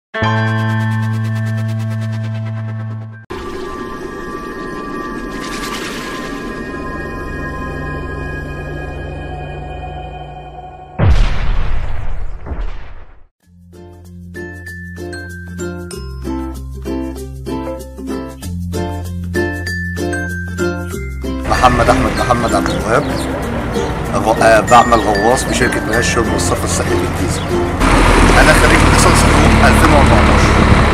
محمد احمد محمد عبد الوهاب غ- آه، بعمل غواص بشركه مياه الشرب والصرف الصحي بالجيزه انا خريج ليسانس حقوق 2014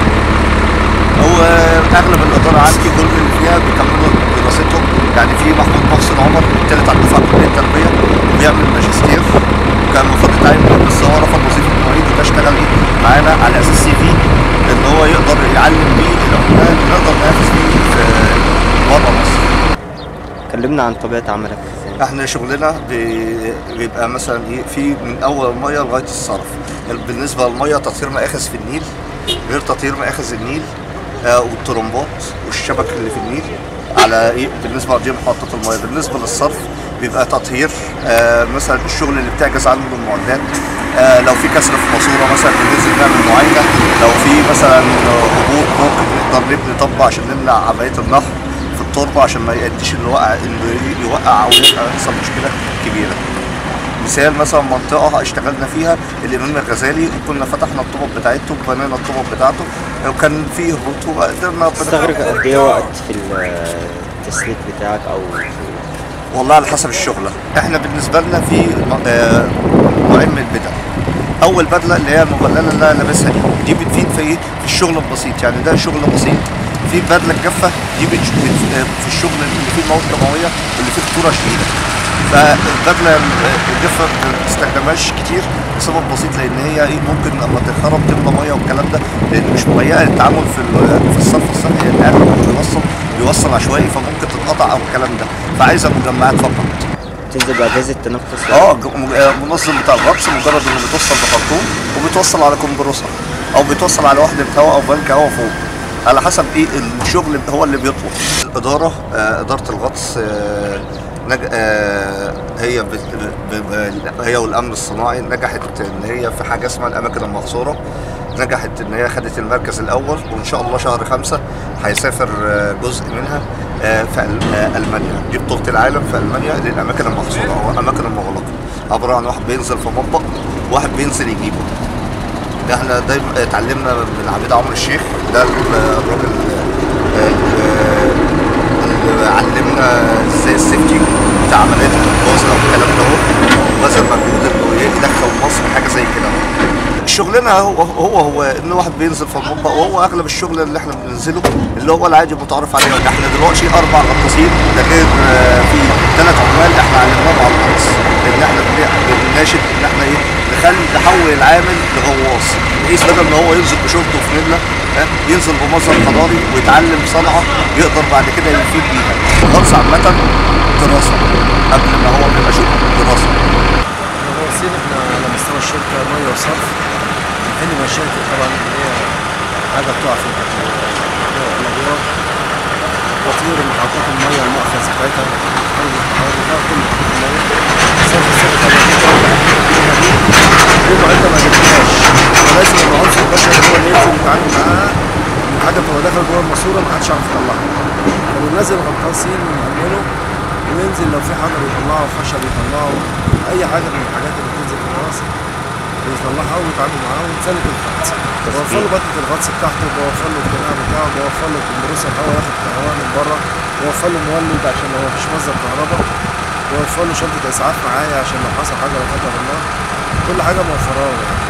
هو اغلب الاداره عندي كل اللي فيها بيكملوا دراستهم يعني في محمود محسن عمر الثالث على الدفعه كليه التربيه بيعمل ماجستير وكان المفروض يتعين بس هو رفض وظيفه المعيد وده اشتغل ايه معانا على اساس سي في ان هو يقدر يعلم بيه العمال اللي نقدر ننافس بيه في بره مصر كلمنا عن طبيعة عملك ازاي احنا شغلنا بي- بيبقى مثلا ايه في من اول الميه لغايه الصرف بالنسبه للميه تطهير مآخذ في النيل غير تطهير مآخذ النيل آه والطرمبات والشبك اللي في النيل على ايه بالنسبه لدي محطه الميه بالنسبه للصرف بيبقى تطهير آه مثلا الشغل اللي بتعجز عنه المعدات آه لو في كسر في ماسوره مثلا بننزل نعمل معاينه لو في مثلا هبوط ممكن نقدر نبني طب عشان نمنع عمليه النهر في التربه عشان ما يأديش اللي وقع اللي يوقع او يحصل مشكله كبيره. مثال مثلا منطقه اشتغلنا فيها الامام الغزالي وكنا فتحنا الطرق بتاعته وبنينا الطرق بتاعته وكان فيه هبوط وقدرنا تستغرق قد ايه وقت في التسليك بتاعك او والله على حسب الشغله احنا بالنسبه لنا في آه، نوعين من البدل اول بدله اللي هي المبلله اللي انا لابسها دي دي بتفيد في ايه في الشغل البسيط يعني ده شغل بسيط في بدله الجافه دي بتش- بت- آه، في الشغل اللي فيه مواد كيماويه واللي فيه خطوره شديده فالبدله الجافه ما بنستخدمهاش كتير لسبب بسيط لان هي ايه ممكن لما تتخرب تملى ميه والكلام ده لان مش مهيئه للتعامل في ال- في الصرف الصحي لان عارف لما بيوصل بيوصل عشوائي فممكن تتقطع او الكلام ده فعايزه مجمعات فقط تنزل بأجهزة تنفس اه ج- م- آه، منظم بتاع الغطس مجرد انه بيتوصل بخرطوم وبيتوصل على كمبروسر او بيتوصل على وحده هواء او بنك هواء فوق على حسب ايه الشغل هو اللي بيطلب الاداره آه اداره الغطس آه نج... آه هي بت... ب... ب... هي والامن الصناعي نجحت ان هي في حاجه اسمها الاماكن المحصوره نجحت ان هي خدت المركز الاول وان شاء الله شهر خمسة هيسافر آه، جزء منها آه، في أل- آه، المانيا دي بطوله العالم في المانيا للاماكن المحصوره او الاماكن المغلقه عباره عن واحد بينزل في مطبق وواحد بينزل يجيبه ده احنا دايما اتعلمنا من عبيد عمرو الشيخ ده ال- الراجل آه، ال- اللي علمنا ازاي السيفتي بتاع عمليات الانقاذ او الكلام ده هو وبذل مجهود انه يدخل مصر حاجه زي كده شغلنا هو هو هو ان واحد بينزل في المطبخ وهو اغلب الشغل اللي احنا بننزله اللي هو العادي المتعارف عليه يعني احنا دلوقتي اربع غطاسين ده غير آه، في ثلاث عمال احنا علمناهم على الغطس لان احنا بن- بنناشد ان احنا ايه نخلي نحول العامل لغواص بحيث بدل ما هو ينزل بشورت وفانيلا ها، ينزل بمظهر حضاري ويتعلم صنعه يقدر بعد كده يفيد بيها الغطس عامه دراسه قبل ما هو بيبقى شغل دراسه الغواصين احنا على مستوى الشركه ميه وصرف بنحل مشاكل طبعا اللي هي حاجه بتقع في الادوار تطوير محطات الميه المؤخذ بتاعتها حل الحوار ده كل محطات الميه صرف الصرف طبعا دي معده ما جبناهاش ولازم العنصر البشري هو اللي ينزل يتعامل معاها الحاجه بتبقى داخل جوه الماسوره ما حدش يعرف يطلعها فبننزل غطاسين ونعمله وننزل لو في حجر يطلعه خشب يطلعه اي حاجه من الحاجات اللي بتنزل في الراس بيطلعها ويتعامل معاها ونسلك الغطس بوفر له بطه الغطس بتاعته بوفر له القناع بتاعه بوفر له كمبرسور هواء ياخد هواء من بره بوفر له مولد عشان لو مفيش مصدر كهرباء بوفر له شنطه اسعاف معايا عشان لو حصل حاجه لا قدر الله كل حاجه موفراها له